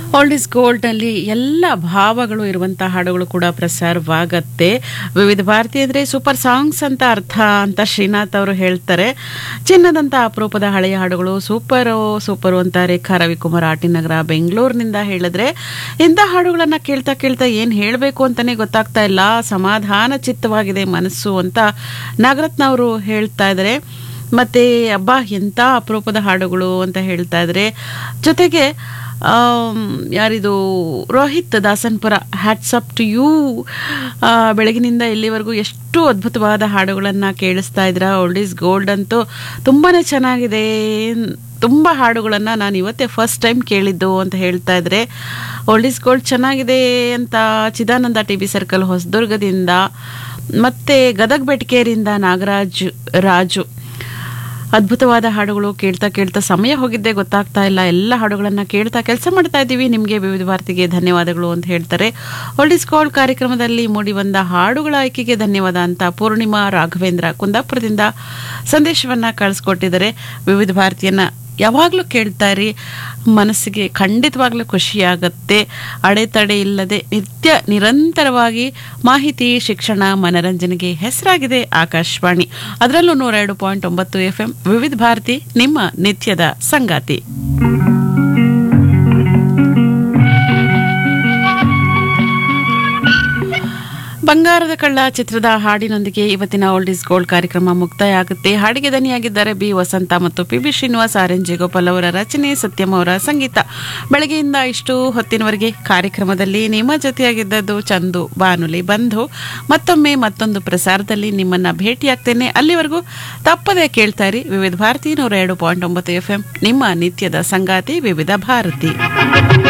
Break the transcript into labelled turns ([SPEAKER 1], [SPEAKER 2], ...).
[SPEAKER 1] old is ಗೋಲ್ಡ್ನಲ್ಲಿ ಎಲ್ಲ ಭಾವಗಳು ಇರುವಂಥ ಹಾಡುಗಳು ಕೂಡ ಪ್ರಸಾರವಾಗತ್ತೆ ವಿವಿಧ ಭಾರತಿ ಅಂದರೆ ಸೂಪರ್ ಸಾಂಗ್ಸ್ ಅಂತ ಅರ್ಥ ಅಂತ ಶ್ರೀನಾಥ್ ಅವರು ಹೇಳ್ತಾರೆ ಚಿನ್ನದಂಥ ಅಪರೂಪದ ಹಳೆಯ ಹಾಡುಗಳು ಸೂಪರು ಸೂಪರು ಅಂತ ರೇಖಾ ರವಿಕುಮಾರ್ ಆಟಿನಗರ ಬೆಂಗಳೂರಿನಿಂದ ಹೇಳಿದ್ರೆ ಇಂಥ ಹಾಡುಗಳನ್ನು ಕೇಳ್ತಾ ಕೇಳ್ತಾ ಏನು ಹೇಳಬೇಕು ಅಂತಲೇ ಗೊತ್ತಾಗ್ತಾ ಇಲ್ಲ ಸಮಾಧಾನ ಚಿತ್ತವಾಗಿದೆ ಮನಸ್ಸು ಅಂತ ನಾಗರತ್ನ ಅವರು ಹೇಳ್ತಾ ಇದ್ದಾರೆ ಮತ್ತೆ ಅಬ್ಬಾ ಎಂಥ ಅಪರೂಪದ ಹಾಡುಗಳು ಅಂತ ಹೇಳ್ತಾ ಇದ್ದಾರೆ ಜೊತೆಗೆ ಆಮ್, ಯಾರಿದು Rohit Dasanpura hats up to you ಬೆಳಗಿನಿಂದ ಇಲ್ಲಿವರೆಗೂ ಎಷ್ಟು ಅದ್ಭುತವಾದ ಹಾಡುಗಳನ್ನು ಕೇಳಿಸ್ತಾ ಇದ್ರ ಓಲ್ಡ್ ಈಸ್ ಗೋಲ್ಡ್ ಅಂತೂ ತುಂಬಾ ಚೆನ್ನಾಗಿದೆ ತುಂಬ ಹಾಡುಗಳನ್ನು ನಾನು ಇವತ್ತೇ ಫಸ್ಟ್ ಟೈಮ್ ಕೇಳಿದ್ದು ಅಂತ ಹೇಳ್ತಾ ಇದ್ರೆ ಓಲ್ಡ್ ಈಸ್ ಗೋಲ್ಡ್ ಚೆನ್ನಾಗಿದೆ ಅಂತ ಚಿದಾನಂದ ಟಿ ಬಿ ಸರ್ಕಲ್ ಹೊಸದುರ್ಗದಿಂದ ಮತ್ತೆ ಗದಗ್ ಬೆಟ್ಕೇರಿಂದ ನಾಗರಾಜ್ ರಾಜು ಅದ್ಭುತವಾದ ಹಾಡುಗಳು ಕೇಳ್ತಾ ಕೇಳ್ತಾ ಸಮಯ ಹೋಗಿದ್ದೆ ಗೊತ್ತಾಗ್ತಾ ಇಲ್ಲ ಎಲ್ಲ ಹಾಡುಗಳನ್ನು ಕೇಳ್ತಾ ಕೆಲಸ ಮಾಡ್ತಾ ಇದ್ದೀವಿ ನಿಮಗೆ ವಿವಿಧ ಭಾರತಿಗೆ ಧನ್ಯವಾದಗಳು ಅಂತ ಹೇಳ್ತಾರೆ ಓಲ್ಡ್ ಇಸ್ ಗೋಲ್ಡ್ ಕಾರ್ಯಕ್ರಮದಲ್ಲಿ ಮೂಡಿ ಬಂದ ಹಾಡುಗಳ ಆಯ್ಕೆಗೆ ಧನ್ಯವಾದ ಅಂತ ಪೂರ್ಣಿಮಾ ರಾಘವೇಂದ್ರ ಕುಂದಾಪುರದಿಂದ ಸಂದೇಶವನ್ನ ಕಳಿಸ್ಕೊಟ್ಟಿದ್ದಾರೆ ವಿವಿಧ ಭಾರತಿಯನ್ನ ಯಾವಾಗಲೂ ಕೇಳ್ತಾ ಇರಿ ಮನಸ್ಸಿಗೆ ಖಂಡಿತವಾಗ್ಲೂ ಖುಷಿಯಾಗತ್ತೆ ಅಡೆತಡೆ ಇಲ್ಲದೆ ನಿತ್ಯ ನಿರಂತರವಾಗಿ ಮಾಹಿತಿ ಶಿಕ್ಷಣ ಮನರಂಜನೆಗೆ ಹೆಸರಾಗಿದೆ ಆಕಾಶವಾಣಿ ಅದರಲ್ಲೂ ನೂರ ಎರಡು ಪಾಯಿಂಟ್ ಒಂಬತ್ತು ಎಫ್ ಎಂ ವಿವಿಧ ಭಾರತಿ ನಿಮ್ಮ ನಿತ್ಯದ ಸಂಗಾತಿ ಬಂಗಾರದ ಕಳ್ಳ ಚಿತ್ರದ ಹಾಡಿನೊಂದಿಗೆ ಇವತ್ತಿನ ಓಲ್ಡ್ ಇಸ್ ಗೋಲ್ಡ್ ಕಾರ್ಯಕ್ರಮ ಮುಕ್ತಾಯ ಆಗುತ್ತೆ ಹಾಡಿಗೆ ದನಿಯಾಗಿದ್ದಾರೆ ಬಿ ವಸಂತ ಮತ್ತು P B Srinivas R N Jayagopal ಅವರ ರಚನೆ ಸತ್ಯಂ ಅವರ ಸಂಗೀತ ಬೆಳಗ್ಗೆಯಿಂದ ಇಷ್ಟು ಹೊತ್ತಿನವರೆಗೆ ಕಾರ್ಯಕ್ರಮದಲ್ಲಿ ನಿಮ್ಮ ಜೊತೆಯಾಗಿದ್ದದ್ದು ಚಂದು ಬಾನುಲಿ ಬಂಧು ಮತ್ತೊಮ್ಮೆ ಮತ್ತೊಂದು ಪ್ರಸಾರದಲ್ಲಿ ನಿಮ್ಮನ್ನ ಭೇಟಿಯಾಗ್ತೇನೆ ಅಲ್ಲಿವರೆಗೂ ತಪ್ಪದೆ ಕೇಳ್ತಾ ಇರಿ ವಿವಿಧ ಭಾರತಿ ನೂರ ಎರಡು ಪಾಯಿಂಟ್ ಒಂಬತ್ತು ಎಫ್ ಎಂ ನಿಮ್ಮ ನಿತ್ಯದ ಸಂಗಾತಿ ವಿವಿಧ ಭಾರತಿ